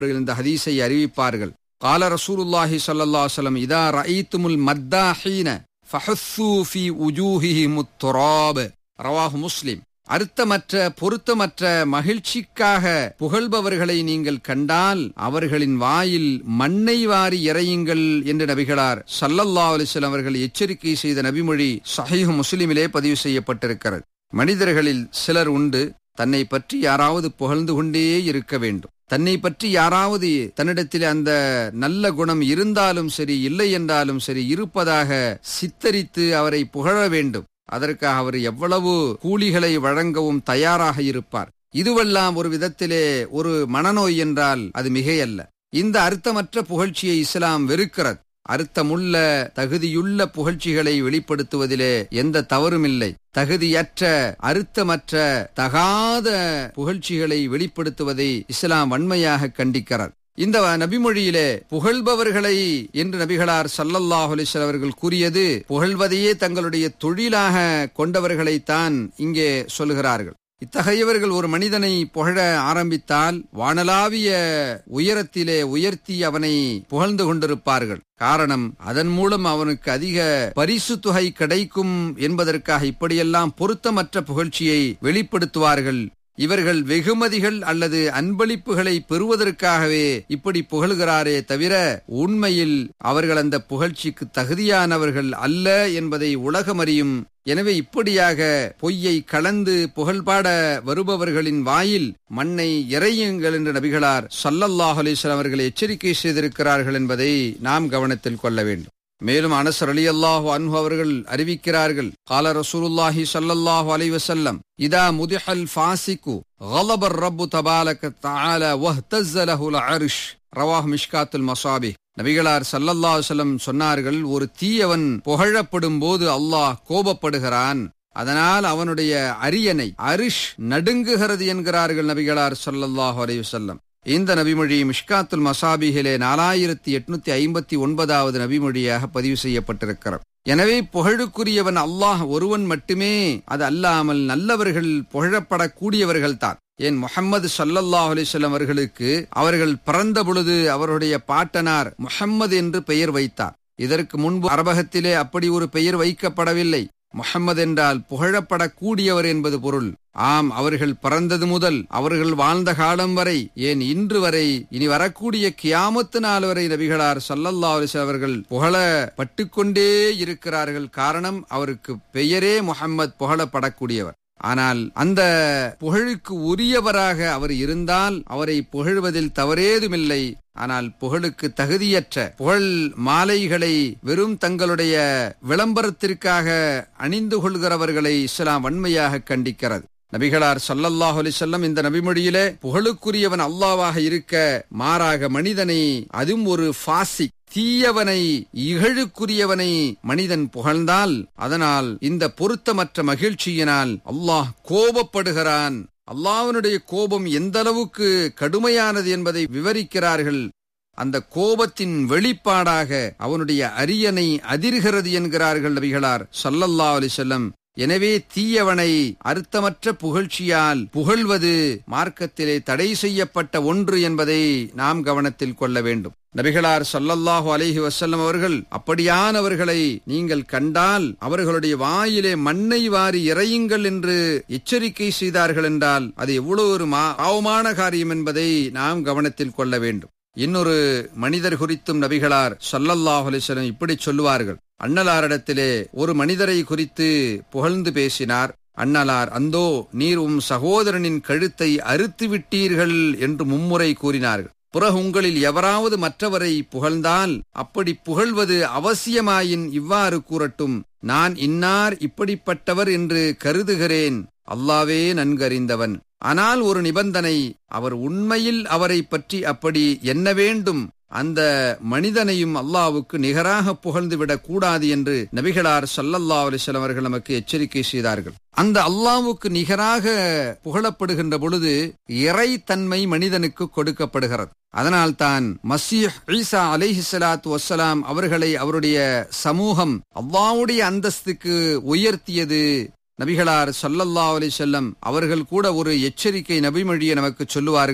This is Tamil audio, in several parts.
இந்த ஹதீஸை அறிவிப்பார்கள் கால ரசூலுல்லாஹி ஸல்லல்லாஹு அலைஹி வஸல்லம் இதா ரஅய்துமுல் மத்தாஹீன ஃபஹஸ்ஸூ ஃபீ உஜூஹிஹிமுத் துராப் ரவாஹு முஸ்லிம் அர்த்தமற்ற பொருத்தமற்ற மகிழ்ச்சிக்காக புகழ்பவர்களை நீங்கள் கண்டால் அவர்களின் வாயில் மண்ணை வாரி இறையுங்கள் என்று நபிகளார் சல்லல்லா அலிஸ்லாம் அவர்கள் எச்சரிக்கை செய்த நபிமொழி சஹீஹ் முஸ்லிமிலே பதிவு செய்யப்பட்டிருக்கிறது மனிதர்களில் சிலர் உண்டு தன்னை பற்றி யாராவது புகழ்ந்து கொண்டே இருக்க வேண்டும் தன்னை பற்றி யாராவது தன்னிடத்தில் அந்த நல்ல குணம் இருந்தாலும் சரி இல்லை என்றாலும் சரி இருப்பதாக சித்தரித்து அவரை புகழ வேண்டும் அதற்காக அவர் எவ்வளவு கூலிகளை வழங்கவும் தயாராக இருப்பார் இதுவெல்லாம் ஒரு விதத்திலே ஒரு மனநோய் என்றால் அது மிகையல்ல இந்த அர்த்தமற்ற புகழ்ச்சியை இஸ்லாம் வெறுக்கிறது அர்த்தமுள்ள தகுதியுள்ள புகழ்ச்சிகளை வெளிப்படுத்துவதிலே எந்த தவறுமில்லை தகுதியற்ற அர்த்தமற்ற தகாத புகழ்ச்சிகளை வெளிப்படுத்துவதை இஸ்லாம் வன்மையாக கண்டிக்கிறார் இந்த நபிமொழியிலே புகழ்பவர்களை என்று நபிகளார் சல்லல்லாஹு அலிஸ்வல் அவர்கள் கூறியது புகழ்வதையே தங்களுடைய தொழிலாக கொண்டவர்களைத்தான் இங்கே சொல்லுகிறார்கள் இத்தகையவர்கள் ஒரு மனிதனை புகழ ஆரம்பித்தால் வானலாவிய உயரத்திலே உயர்த்தி அவனை புகழ்ந்து கொண்டிருப்பார்கள் காரணம் அதன் மூலம் அவனுக்கு அதிக பரிசு தொகை கிடைக்கும் என்பதற்காக இப்படியெல்லாம் பொருத்தமற்ற புகழ்ச்சியை வெளிப்படுத்துவார்கள் இவர்கள் வெகுமதிகள் அல்லது அன்பளிப்புகளை பெறுவதற்காகவே இப்படி புகழ்கிறாரே தவிர உண்மையில் அவர்கள் அந்த புகழ்ச்சிக்கு தகுதியானவர்கள் அல்ல என்பதை உலகம் அறியும் எனவே இப்படியாக பொய்யை கலந்து புகழ்பாட வருபவர்களின் வாயில் மண்ணை இறையுங்கள் என்று நபிகளார் சல்லல்லாஹ் அலிஸ்லாம் அவர்கள் எச்சரிக்கை செய்திருக்கிறார்கள் என்பதை நாம் கவனத்தில் கொள்ள வேண்டும் மேலும் அனசர் அலி அல்லாஹு அன்ஹு அவர்கள் அறிவிக்கிறார்கள் கால ரசூலுல்லாஹி சல்லல்லாஹு அலைஹி வஸல்லம் இதா முதிஹல் ஃபாசிகு غضب الرب تبارك تعالى واهتز له العرش ரவாஹ் மிஷ்காத்துல் மசாபி நபிகளார் சல்லல்லா செல்லம் சொன்னார்கள் ஒரு தீயவன் புகழப்படும் போது அல்லாஹ் கோபப்படுகிறான் அதனால் அவனுடைய அரியணை அரிஷ் நடுங்குகிறது என்கிறார்கள் நபிகளார் சல்லல்லாஹு அலைஹி வஸல்லம் இந்த நபிமொழி மிஷ்காத்துல் மசாபிகிலே நாலாயிரத்தி எட்நூத்தி ஐம்பத்தி ஒன்பதாவது நபிமொழியாக பதிவு செய்யப்பட்டிருக்கிறது எனவே புகழுக்குரியவன் அல்லாஹ் ஒருவன் மட்டுமே அது அல்லாமல் நல்லவர்கள் புகழப்படக்கூடியவர்கள் தான் ஏன் முகம்மது சல்லல்லாஹ் அலிஸ்லாம் அவர்களுக்கு அவர்கள் பிறந்த பொழுது அவருடைய பாட்டனார் முஹம்மது என்று பெயர் வைத்தார் இதற்கு முன்பு அரபகத்திலே அப்படி ஒரு பெயர் வைக்கப்படவில்லை முகம்மது என்றால் புகழப்படக்கூடியவர் என்பது பொருள் ஆம் அவர்கள் பிறந்தது முதல் அவர்கள் வாழ்ந்த காலம் வரை ஏன் இன்று வரை இனி வரக்கூடிய கியாமத்து நாள் வரை நபிகளார் சல்லல்லா அலிஸ் அவர்கள் புகழ பட்டுக்கொண்டே இருக்கிறார்கள் காரணம் அவருக்கு பெயரே முகம்மது புகழப்படக்கூடியவர் ஆனால் அந்த புகழுக்கு உரியவராக அவர் இருந்தால் அவரை புகழ்வதில் தவறேதுமில்லை ஆனால் புகழுக்கு தகுதியற்ற புகழ் மாலைகளை வெறும் தங்களுடைய விளம்பரத்திற்காக அணிந்து கொள்கிறவர்களை இஸ்லாம் வன்மையாக கண்டிக்கிறது நபிகளார் சல்லல்லாஹு அலிசல்லம் இந்த நபிமொழியிலே புகழுக்குரியவன் அல்லாவாக இருக்க மாறாக மனிதனை அதுவும் ஒரு ஃபாசி தீயவனை இகழுக்குரியவனை மனிதன் புகழ்ந்தால் அதனால் இந்த பொருத்தமற்ற மகிழ்ச்சியினால் அல்லாஹ் கோபப்படுகிறான் அல்லாஹ்வினுடைய கோபம் எந்த அளவுக்கு கடுமையானது என்பதை விவரிக்கிறார்கள் அந்த கோபத்தின் வெளிப்பாடாக அவனுடைய அரியணை அதிர்கிறது என்கிறார்கள் நபிகளார் சல்லல்லா அலிசல்லம் எனவே தீயவனை அர்த்தமற்ற புகழ்ச்சியால் புகழ்வது மார்க்கத்திலே தடை செய்யப்பட்ட ஒன்று என்பதை நாம் கவனத்தில் கொள்ள வேண்டும் நபிகளார் சல்லல்லாஹு அலைஹி வசல்லம் அவர்கள் அப்படியானவர்களை நீங்கள் கண்டால் அவர்களுடைய வாயிலே மண்ணை வாரி இறையுங்கள் என்று எச்சரிக்கை செய்தார்கள் என்றால் அது எவ்வளவு ஒரு பாவமான காரியம் என்பதை நாம் கவனத்தில் கொள்ள வேண்டும் இன்னொரு மனிதர் குறித்தும் நபிகளார் சல்லல்லாஹு அலிஸ்லம் இப்படி சொல்லுவார்கள் அண்ணலாரிடத்திலே ஒரு மனிதரை குறித்து புகழ்ந்து பேசினார் அண்ணலார் அந்தோ நீர் உம் சகோதரனின் கழுத்தை அறுத்து விட்டீர்கள் என்று மும்முறை கூறினார்கள் பிறகு உங்களில் எவராவது மற்றவரை புகழ்ந்தால் அப்படி புகழ்வது அவசியமாயின் இவ்வாறு கூறட்டும் நான் இன்னார் இப்படிப்பட்டவர் என்று கருதுகிறேன் அல்லாவே நன்கறிந்தவன் ஆனால் ஒரு நிபந்தனை அவர் உண்மையில் அவரை பற்றி அப்படி என்ன வேண்டும் அந்த மனிதனையும் அல்லாவுக்கு நிகராக புகழ்ந்துவிடக் கூடாது என்று நபிகளார் சல்லல்லா அலிஸ்லாம் அவர்கள் நமக்கு எச்சரிக்கை செய்தார்கள் அந்த அல்லாவுக்கு நிகராக புகழப்படுகின்ற பொழுது இறைத்தன்மை மனிதனுக்கு கொடுக்கப்படுகிறது அதனால் தான் மசீஹ் ஈசா அலைஹி சலாத்து வசலாம் அவர்களை அவருடைய சமூகம் அல்லாவுடைய அந்தஸ்துக்கு உயர்த்தியது நபிகளார் சல்லல்லா அலி செல்லம் அவர்கள் கூட ஒரு எச்சரிக்கை நபிமொழியை நமக்கு சொல்லுவார்கள்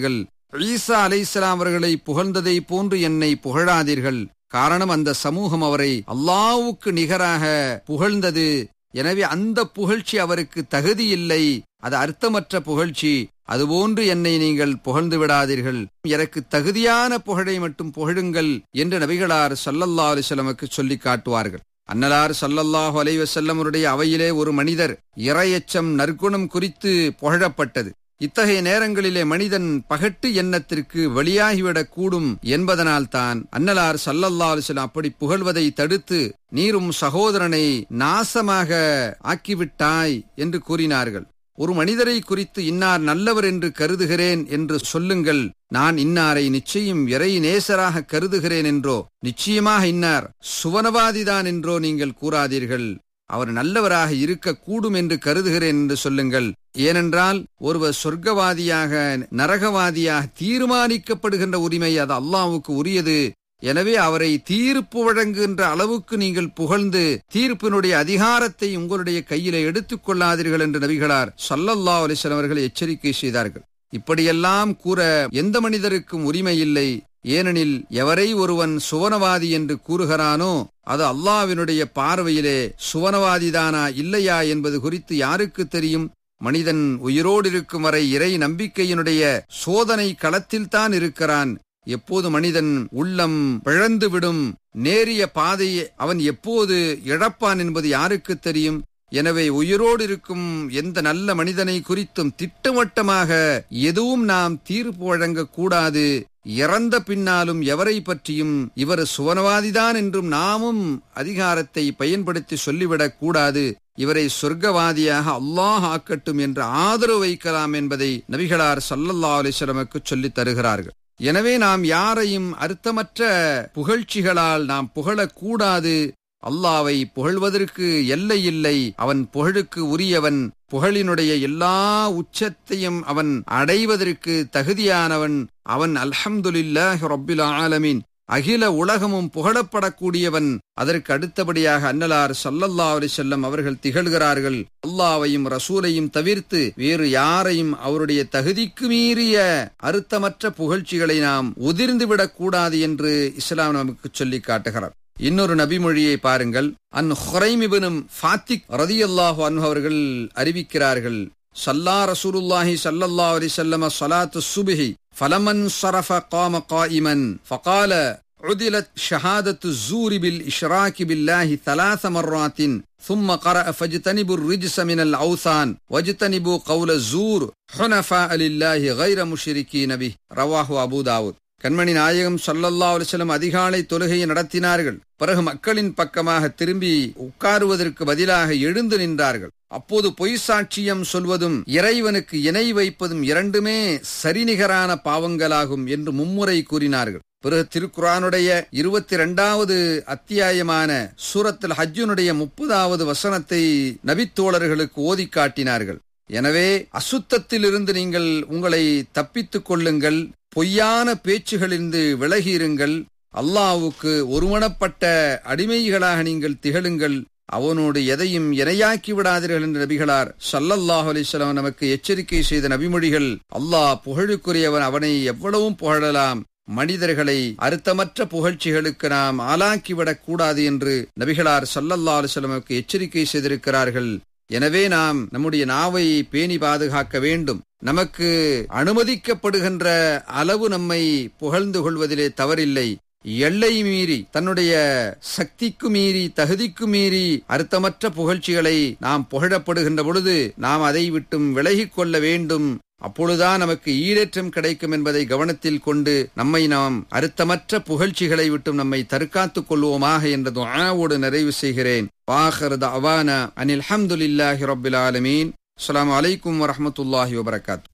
ஈசா அலைஹிஸ்ஸலாம் அவர்களை புகழ்ந்ததை போன்று என்னை புகழாதீர்கள் காரணம் அந்த சமூகம் அவரை அல்லாவுக்கு நிகராக புகழ்ந்தது எனவே அந்த புகழ்ச்சி அவருக்கு தகுதியில்லை அது அர்த்தமற்ற புகழ்ச்சி அதுபோன்று என்னை நீங்கள் புகழ்ந்து விடாதீர்கள் எனக்கு தகுதியான புகழை மட்டும் புகழுங்கள் என்று நபிகளார் சல்லல்லா அலிசல்லமுக்கு சொல்லி காட்டுவார்கள் அன்னலார் சல்லல்லாஹு அலைவசல்லமருடைய அவையிலே ஒரு மனிதர் இரையச்சம் நற்குணம் குறித்து புகழப்பட்டது இத்தகைய நேரங்களிலே மனிதன் பகட்டு எண்ணத்திற்கு வெளியாகிவிடக் கூடும் என்பதனால் தான் அன்னலார் சல்லல்லா அலிஸ்லாம் அப்படி புகழ்வதை தடுத்து நீரும் சகோதரனை நாசமாக ஆக்கிவிட்டாய் என்று கூறினார்கள் ஒரு மனிதரை குறித்து இன்னார் நல்லவர் என்று கருதுகிறேன் என்று சொல்லுங்கள் நான் இன்னாரை நிச்சயம் இறை நேசராக கருதுகிறேன் என்றோ நிச்சயமாக இன்னார் சுவனவாதிதான் என்றோ நீங்கள் கூறாதீர்கள் அவர் நல்லவராக இருக்கக்கூடும் என்று கருதுகிறேன் என்று சொல்லுங்கள் ஏனென்றால் ஒருவர் சொர்க்கவாதியாக நரகவாதியாக தீர்மானிக்கப்படுகின்ற உரிமை அது அல்லாவுக்கு உரியது எனவே அவரை தீர்ப்பு வழங்குகின்ற அளவுக்கு நீங்கள் புகழ்ந்து தீர்ப்பினுடைய அதிகாரத்தை உங்களுடைய கையில எடுத்துக் கொள்ளாதீர்கள் என்று நபிகளார் சல்லல்லா அலிஸ்லாம் அவர்கள் எச்சரிக்கை செய்தார்கள் இப்படியெல்லாம் கூற எந்த மனிதருக்கும் உரிமை இல்லை ஏனெனில் எவரை ஒருவன் சுவனவாதி என்று கூறுகிறானோ அது அல்லாவினுடைய பார்வையிலே சுவனவாதிதானா இல்லையா என்பது குறித்து யாருக்கு தெரியும் மனிதன் உயிரோடு இருக்கும் வரை இறை நம்பிக்கையினுடைய சோதனை களத்தில்தான் இருக்கிறான் எப்போது மனிதன் உள்ளம் பிழந்துவிடும் நேரிய பாதையை அவன் எப்போது இழப்பான் என்பது யாருக்கு தெரியும் எனவே உயிரோடு இருக்கும் எந்த நல்ல மனிதனை குறித்தும் திட்டவட்டமாக எதுவும் நாம் தீர்ப்பு வழங்கக்கூடாது இறந்த பின்னாலும் எவரை பற்றியும் இவர் சுவனவாதிதான் என்றும் நாமும் அதிகாரத்தை பயன்படுத்தி சொல்லிவிடக் கூடாது இவரை சொர்க்கவாதியாக அல்லாஹ் ஆக்கட்டும் என்று ஆதரவு வைக்கலாம் என்பதை நபிகளார் சல்லல்லா அலிஸ்லமுக்கு சொல்லித் தருகிறார்கள் எனவே நாம் யாரையும் அர்த்தமற்ற புகழ்ச்சிகளால் நாம் புகழக்கூடாது அல்லாவை புகழ்வதற்கு எல்லை இல்லை அவன் புகழுக்கு உரியவன் புகழினுடைய எல்லா உச்சத்தையும் அவன் அடைவதற்கு தகுதியானவன் அவன் அல்ஹம்துலில்லாஹ் ரப்பில் ஆலமீன் அகில உலகமும் புகழப்படக்கூடியவன் அதற்கு அடுத்தபடியாக அன்னலார் சல்லல்லா அலி செல்லம் அவர்கள் திகழ்கிறார்கள் அல்லாவையும் ரசூலையும் தவிர்த்து வேறு யாரையும் அவருடைய தகுதிக்கு மீறிய அறுத்தமற்ற புகழ்ச்சிகளை நாம் உதிர்ந்துவிடக் கூடாது என்று இஸ்லாம் நமக்கு சொல்லி காட்டுகிறார் இன்னொரு நபிமொழியை பாருங்கள் அன் ஹுரைமிபினும் ஃபாத்திக் ரதியல்லாஹு அன்ஹு அவர்கள் அறிவிக்கிறார்கள் சல்லா ரசூலுல்லாஹி சல்லல்லா அலி சல்லம சலாத்து சுபிஹி ஃபலமன் சரஃப காம காயிமன் ஃபகால عدلت شهادة الزور بالإشراك بالله ثلاث مرات ثم قرأ فاجتنبوا الرجس من الأوثان واجتنبوا قول الزور حنفاء لله غير مشركين به رواه أبو داود கண்மணி நாயகம் சல்லல்லா அலிஸ்லம் அதிகாலை தொழுகையை நடத்தினார்கள் பிறகு மக்களின் பக்கமாக திரும்பி உட்காருவதற்கு பதிலாக எழுந்து நின்றார்கள் அப்போது பொய் சாட்சியம் சொல்வதும் இறைவனுக்கு இணை வைப்பதும் இரண்டுமே சரிநிகரான பாவங்களாகும் என்று மும்முறை கூறினார்கள் பிறகு திருக்குரானுடைய இருபத்தி இரண்டாவது அத்தியாயமான சூரத்தில் ஹஜ்ஜுனுடைய முப்பதாவது வசனத்தை நபித்தோழர்களுக்கு ஓதி காட்டினார்கள் எனவே அசுத்தத்திலிருந்து நீங்கள் உங்களை தப்பித்துக் கொள்ளுங்கள் பொய்யான பேச்சுகளிலிருந்து விலகியிருங்கள் அல்லாவுக்கு ஒருமனப்பட்ட அடிமைகளாக நீங்கள் திகழுங்கள் அவனோடு எதையும் இணையாக்கி விடாதீர்கள் என்ற நபிகளார் சல்லல்லாஹு அலிஸ்லாம் நமக்கு எச்சரிக்கை செய்த நபிமொழிகள் அல்லாஹ் புகழுக்குரியவன் அவனை எவ்வளவும் புகழலாம் மனிதர்களை அர்த்தமற்ற புகழ்ச்சிகளுக்கு நாம் ஆளாக்கிவிடக் கூடாது என்று நபிகளார் சல்லல்லா அலுவலமுக்கு எச்சரிக்கை செய்திருக்கிறார்கள் எனவே நாம் நம்முடைய நாவை பேணி பாதுகாக்க வேண்டும் நமக்கு அனுமதிக்கப்படுகின்ற அளவு நம்மை புகழ்ந்து கொள்வதிலே தவறில்லை எல்லை மீறி தன்னுடைய சக்திக்கு மீறி தகுதிக்கு மீறி அர்த்தமற்ற புகழ்ச்சிகளை நாம் புகழப்படுகின்ற பொழுது நாம் அதை விட்டும் விலகிக் கொள்ள வேண்டும் அப்பொழுதுதான் நமக்கு ஈடேற்றம் கிடைக்கும் என்பதை கவனத்தில் கொண்டு நம்மை நாம் அர்த்தமற்ற புகழ்ச்சிகளை விட்டும் நம்மை தற்காத்துக் கொள்வோமாக என்ற துஆவோடு நிறைவு செய்கிறேன் பாஹர் அவானா அனில் அஹமதுல்லாஹி ரபில் ஆலமீன் அஸ்லாம் அலைக்கும் வரமத்துல்லாஹி வபரகாத்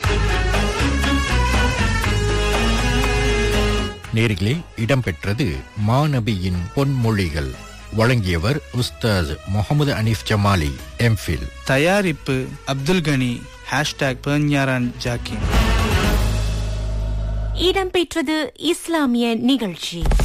நேரிலே இடம்பெற்றது மாநபியின் பொன்மொழிகள் வழங்கியவர் உஸ்தாஸ் முகமது அனீஃப் ஜமாலி எம்ஃபில் தயாரிப்பு அப்துல் கனி ஹேஷ்டாக் பேஞ்ஞாரான் ஜாக்கின் இடம்பெற்றது இஸ்லாமிய நிகழ்ச்சி